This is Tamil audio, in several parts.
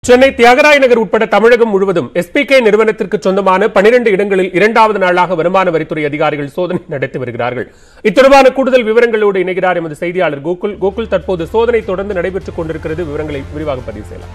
சென்னை தியாகராய நகர் உட்பட தமிழகம் முழுவதும் எஸ்பிகே நிறுவனத்திற்கு சொந்தமான பனிரெண்டு இடங்களில் இரண்டாவது நாளாக வருமான வரித்துறை அதிகாரிகள் சோதனை நடத்தி வருகிறார்கள் இத்தொடர்பான கூடுதல் விவரங்களோடு இணைகிறார் எமது செய்தியாளர் கோகுல் கோகுல் தற்போது சோதனை தொடர்ந்து நடைபெற்றுக் கொண்டிருக்கிறது விவரங்களை விரிவாக பதிவு செய்யலாம்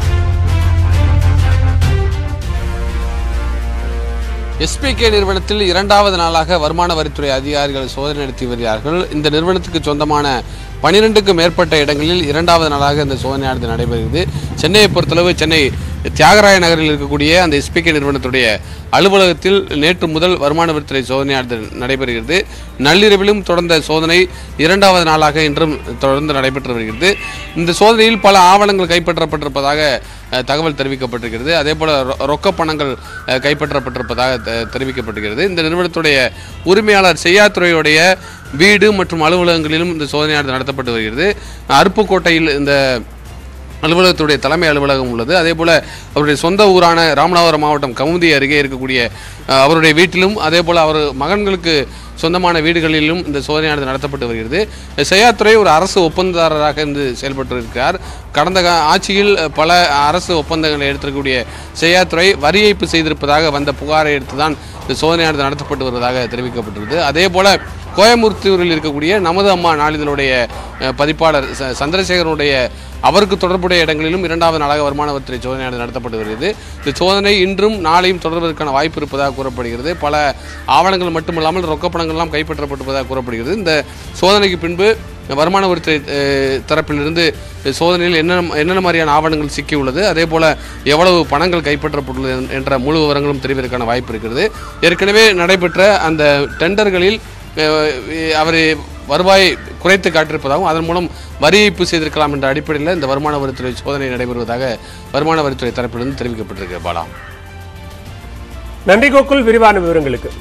எஸ்பிகே நிறுவனத்தில் இரண்டாவது நாளாக வருமான வரித்துறை அதிகாரிகள் சோதனை நடத்தி வருகிறார்கள் இந்த நிறுவனத்துக்கு சொந்தமான பனிரெண்டுக்கும் மேற்பட்ட இடங்களில் இரண்டாவது நாளாக இந்த சோதனையானது நடைபெறுகிறது சென்னையை பொறுத்தளவு சென்னை தியாகராய நகரில் இருக்கக்கூடிய அந்த எஸ்பிகே நிறுவனத்துடைய அலுவலகத்தில் நேற்று முதல் வருமான வரித்துறை சோதனையானது நடைபெறுகிறது நள்ளிரவிலும் தொடர்ந்த சோதனை இரண்டாவது நாளாக இன்றும் தொடர்ந்து நடைபெற்று வருகிறது இந்த சோதனையில் பல ஆவணங்கள் கைப்பற்றப்பட்டிருப்பதாக அஹ், தகவல் தெரிவிக்கப்பட்டிருக்கிறது அதே போல ரொ- ரொக்க பணங்கள் அஹ், கைப்பற்றப்பட்டிருப்பதாக தெ- தெரிவிக்கப்பட்டிருக்கிறது இந்த நிறுவனத்துடைய உரிமையாளர் செய்யாத்துறையுடைய வீடு மற்றும் அலுவலகங்களிலும் இந்த சோதனையானது நடத்தப்பட்டு வருகிறது அருப்புக்கோட்டையில் இந்த அலுவலகத்துடைய தலைமை அலுவலகம் உள்ளது அதே போல் அவருடைய சொந்த ஊரான ராமநாதபுரம் மாவட்டம் கமுதி அருகே இருக்கக்கூடிய அஹ், அவருடைய வீட்டிலும் அதே போல் அவர் மகன்களுக்கு சொந்தமான வீடுகளிலும் இந்த சோதனையானது நடத்தப்பட்டு வருகிறது செய்யாத்துறை ஒரு அரசு ஒப்பந்ததாரராக இருந்து செயல்பட்டு இருக்கிறார் கடந்த கா- ஆட்சியில் பல அரசு ஒப்பந்தங்களை எடுத்திருக்கக்கூடிய செய்யாத்துறை வரி ஏய்ப்பு செய்திருப்பதாக வந்த புகாரை எடுத்துதான் இந்த சோதனையானது நடத்தப்பட்டு வருவதாக தெரிவிக்கப்பட்டுள்ளது அதே போல கோயம்புத்தூரில் இருக்கக்கூடிய நமது அம்மா நாளிதழுடைய அஹ், பதிப்பாளர் ச- சந்திரசேகரனுடைய அவருக்கு தொடர்புடைய இடங்களிலும் இரண்டாவது நாளாக வருமான வரித்துறை சோதனையானது நடத்தப்பட்டு வருகிறது இந்த சோதனை இன்றும் நாளையும் தொடர்வதற்கான வாய்ப்பு இருப்பதாக கூறப்படுகிறது பல ஆவணங்கள் மட்டுமல்லாமல் ரொக்க பணங்கள்லாம் கைப்பற்றப்பட்டிருப்பதாக கூறப்படுகிறது இந்த சோதனைக்கு பின்பு வருமான வரித்துறை அஹ், தரப்பிலிருந்து சோதனையில் என்னென்ன என்னென்ன மாதிரியான ஆவணங்கள் சிக்கியுள்ளது அதே போல எவ்வளவு பணங்கள் கைப்பற்றப்பட்டுள்ளது என்- என்ற முழு விவரங்களும் தெரிவதற்கான வாய்ப்பு இருக்கிறது ஏற்கனவே நடைபெற்ற அந்த டெண்டர்களில் அஹ், அவர் வருவாயை குறைத்து காட்டியிருப்பதாகவும் அதன் மூலம் வரி ஏய்ப்பு செய்திருக்கலாம் என்ற அடிப்படையில் இந்த வருமான வரித்துறை சோதனை நடைபெறுவதாக வருமான வரித்துறை தரப்பிலிருந்து தெரிவிக்கப்பட்டிருக்கு பாலா நன்றி கோகுல் விரிவான விவரங்களுக்கு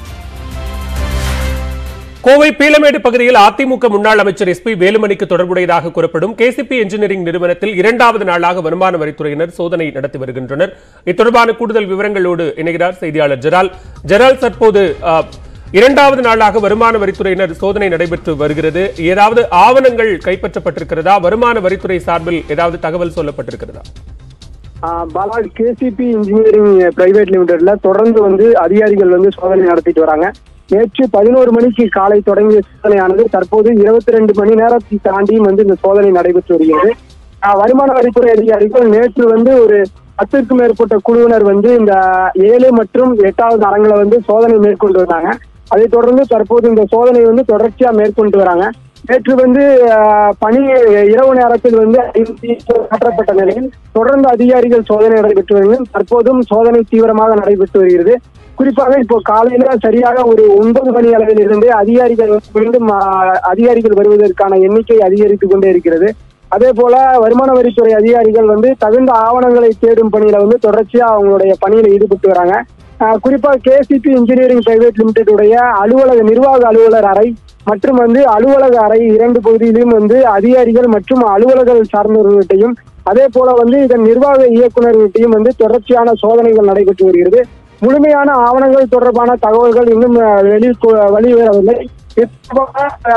கோவை பீலமேடு பகுதியில் அதிமுக முன்னாள் அமைச்சர் எஸ்பி வேலுமணிக்கு தொடர்புடையதாக கூறப்படும் கேசிபி இன்ஜினியரிங் நிறுவனத்தில் இரண்டாவது நாளாக வருமான வரித்துறையினர் சோதனை நடத்தி வருகின்றனர் இத்தொடர்பான கூடுதல் விவரங்களோடு இணைகிறார் செய்தியாளர் ஜெரால் ஜெரால் தற்போது ஆ, இரண்டாவது நாளாக வருமான வரித்துறையினர் சோதனை நடைபெற்று வருகிறது ஏதாவது ஆவணங்கள் கைப்பற்றப்பட்டிருக்கிறதா வருமான வரித்துறை சார்பில் ஏதாவது தகவல் சொல்லப்பட்டிருக்கிறதா ஆஹ் பாலாஜ் கேசிபி இன்ஜினியரிங் பிரைவேட் லிமிடெட்ல தொடர்ந்து வந்து அதிகாரிகள் வந்து சோதனை நடத்திட்டு வராங்க நேற்று பதினோரு மணிக்கு காலை தொடங்கிய சோதனையானது தற்போது இருபத்தி ரெண்டு மணி நேரத்தை தாண்டியும் வந்து இந்த சோதனை நடைபெற்று வருகிறது ஆஹ் வருமான வரித்துறை அதிகாரிகள் நேற்று வந்து ஒரு பத்திற்கும் மேற்பட்ட குழுவினர் வந்து இந்த ஏழு மற்றும் எட்டாவது அரங்களை வந்து சோதனை மேற்கொண்டு வந்தாங்க அதைத் தொடர்ந்து தற்போது இந்த சோதனை வந்து தொடர்ச்சியா மேற்கொண்டு வராங்க நேற்று வந்து ஆஹ், பணி இரவு நேரத்தில் வந்து அறிவிப்பு மாற்றப்பட்ட நிலையில் தொடர்ந்து அதிகாரிகள் சோதனை நடைபெற்று வருகிறது தற்போதும் சோதனை தீவிரமாக நடைபெற்று வருகிறது குறிப்பாக இப்போ காலையில சரியாக ஒரு ஒன்பது மணி அளவில் இருந்து அதிகாரிகள் வந்து மீண்டும் ஆஹ், அதிகாரிகள் வருவதற்கான எண்ணிக்கை அதிகரித்துக் கொண்டே இருக்கிறது அதே போல வருமான வரித்துறை அதிகாரிகள் வந்து தகுந்த ஆவணங்களை தேடும் பணியில வந்து தொடர்ச்சியா அவங்களுடைய பணியில ஈடுபட்டு வராங்க ஆஹ் குறிப்பா கேசிபி இன்ஜினியரிங் பிரைவேட் லிமிடெடுடைய அலுவலக நிர்வாக அலுவலர் அறை மற்றும் வந்து அலுவலக அறை இரண்டு பகுதியிலும் வந்து அதிகாரிகள் மற்றும் அலுவலர்கள் சார்ந்தவர்களிட்டையும் அதே போல வந்து இதன் நிர்வாக இயக்குநர்கிட்டையும் வந்து தொடர்ச்சியான சோதனைகள் நடைபெற்று வருகிறது முழுமையான ஆவணங்கள் தொடர்பான தகவல்கள் இன்னும் அஹ், வெளி வெளிவரவில்லை இது தொடர்பான,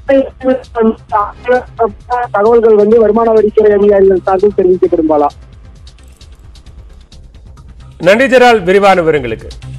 அஹ், தகவல்கள் வந்து வருமான வரித்துறை அதிகாரிகள் சார்பில் தெரிவிக்கப்படும் பாலா நன்றி ஜெரால் விரிவான விவரங்களுக்கு